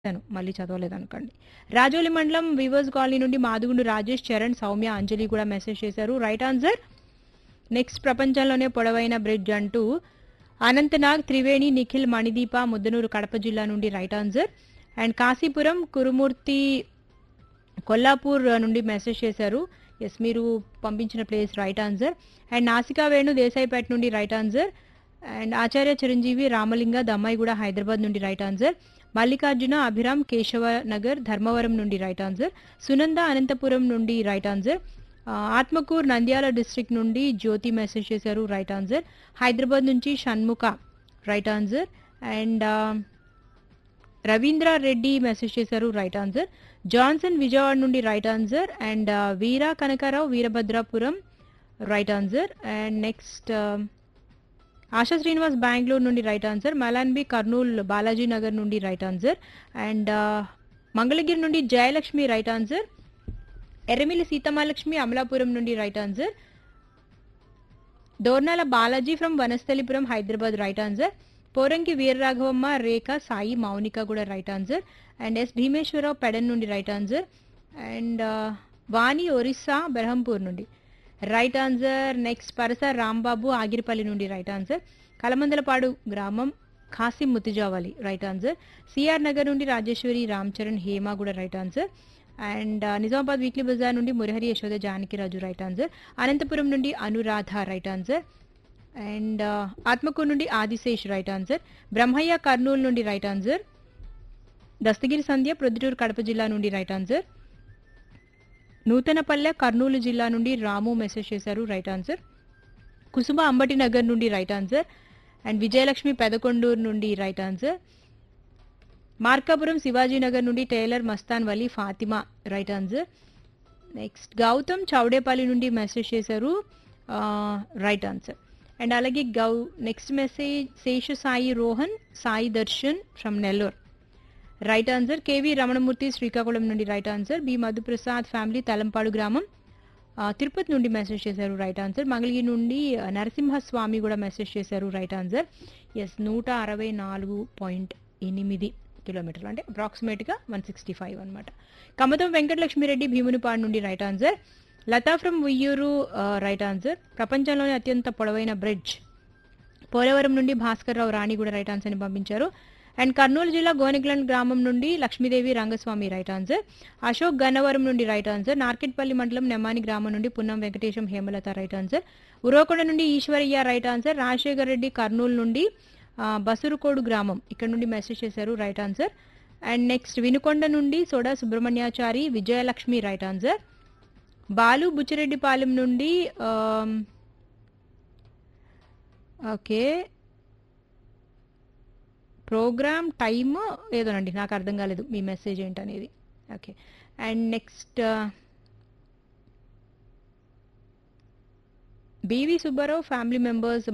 రాశాను. మళ్ళీ చదవలేదనుకోండి. రాజోలి మండలం వీవర్స్ కాలనీ నుండి మాదుగుండు రాజేష్, చరణ్, సౌమ్య, అంజలి కూడా మెసేజ్ చేశారు. Right answer. నెక్స్ట్ ప్రపంచంలోనే పొడవైన బ్రిడ్జ్ అంటూ అనంతనాగ్, త్రివేణి, నిఖిల్, మణిదీప, ముద్దనూరు కడప జిల్లా నుండి right answer. And Kasipuram, Kurumurthy, Kollapur నుండి మెసేజ్ చేశారు. ఎస్ మీరు పంపించిన ప్లేస్ రైట్ ఆన్సర్. అండ్ నాసికా వేణు దేశాయిపేట నుండి right answer. And Acharya Chiranjeevi Ramalinga Dammaiguda Hyderabad నుండి రైట్ ఆన్సర్. మల్లికార్జున అభిరామ్ కేశవ నగర్ ధర్మవరం నుండి రైట్ ఆన్సర్. సునంద అనంతపురం నుండి రైట్ ఆన్సర్. ఆ, ఆత్మకూర్ నంద్యాల డిస్ట్రిక్ట్ నుండి జ్యోతి మెసేజ్ చేశారు రైట్ ఆన్సర్. హైదరాబాద్ నుంచి Shanmukha right answer. And uh, Ravindra Reddy message చేశారు రైట్ ఆన్సర్. జాన్సన్ విజయవాడ నుండి right answer. And uh, Veera Kanakarao Veerabhadrapuram right answer. And next uh, Asha Srinivas Bengaluru నుండి రైట్ ఆన్సర్. మలాన్బి కర్నూల్ బాలాజీ నగర్ నుండి right answer. And uh, Mangalagiri నుండి జయలక్ష్మి రైట్ ఆన్సర్. ఎర్రమిల్లి సీతమాలక్ష్మి అమలాపురం నుండి right answer. Dornala Balaji from Vanasthalipuram Hyderabad right answer. Poranki Veeraraghavamma Rekha Sai Mounika కూడా right answer. And S Bhimeswararao Pedana నుండి right answer. And uh, Vani Orissa Berhampur నుండి right answer. Next Parasa Rambabu Agiripalli నుండి right answer. Kalamandalapadu గ్రామం Khasim Muthijavali right answer. CR Nagar నుండి రాజేశ్వరి రామ్ చరణ్ హేమ కూడా రైట్ ఆన్సర్. అండ్ ఆ, నిజామాబాద్ వీక్లీ బజార్ నుండి మురహరి యశోద జానకిరాజు రైట్ ఆన్సర్. అనంతపురం నుండి Anuradha right answer. And uh, Atmakuru నుండి ఆదిశేష్ రైట్ ఆన్సర్. బ్రహ్మయ్య కర్నూలు నుండి రైట్ ఆన్సర్. దస్తగిరి సంధ్య ప్రొద్దుటూరు కడప జిల్లా నుండి రైట్ ఆన్సర్. నూతనపల్లె కర్నూలు జిల్లా నుండి రాము మెసేజ్ చేశారు రైట్ ఆన్సర్. కుసుమ అంబటి నగర్ నుండి right answer. And Vijayalakshmi Pedakondur నుండి రైట్ ఆన్సర్. మార్కాపురం శివాజీనగర్ నుండి tailor Mastan Vali Fatima right answer. Next Gautam Chowdepalli నుండి మెసేజ్ చేశారు రైట్ ఆన్సర్. అండ్ అలాగే గౌ next message Sesha Sai Rohan Sai Darshan from Nellore right answer. KV Ramanamurthy Srikakulam నుండి right answer. B Madhuprasad family Talampadu గ్రామం ఆ, తిరుపతి నుండి మెసేజ్ చేశారు రైట్ ఆన్సర్. మంగళగిరి నుండి ఆ, నరసింహస్వామి కూడా మెసేజ్ చేశారు రైట్ ఆన్సర్. ఎస్ నూట అరవై నాలుగు పాయింట్ ఎనిమిది కిలోమీటర్లు అంటే అప్రాక్సిమేట్గా వన్ సిక్స్టీ ఫైవ్ అనమాట కమతం వెంకటలక్ష్మిరెడ్డి భీమునిపాడు నుండి right answer. Latha from Uyyuru right answer. ప్రపంచంలోనే అత్యంత పొడవైన బ్రిడ్జ్ పోలవరం నుండి భాస్కర్ రావు రాణి కూడా రైట్ ఆన్సర్ని పంపించారు. అండ్ కర్నూలు జిల్లా గోనెగ్లండ్ గ్రామం నుండి లక్ష్మీదేవి రంగస్వామి రైట్ ఆన్సర్. అశోక్ గన్నవరం నుండి రైట్ ఆన్సర్. నార్కెట్పల్లి మండలం నెమ్మాని గ్రామం నుండి పున్నం వెంకటేశం హేమలత రైట్ ఆన్సర్. ఉరవకొండ నుండి ఈశ్వరయ్య రైట్ ఆన్సర్. రాజశేఖర్ రెడ్డి కర్నూలు నుండి ఆ, బసురుకోడు గ్రామం ఇక్కడ నుండి మెసేజ్ చేశారు right answer. And next Vinukonda నుండి soda Subrahmanyachari Vijayalakshmi right answer. Balu Buchireddypalem నుండి ఆమ్, ఓకే ప్రోగ్రామ్ టైమ్ ఏదోనండి నాకు అర్థం కాలేదు మీ మెసేజ్ ఏంటనేది okay and next BV Subbarao family members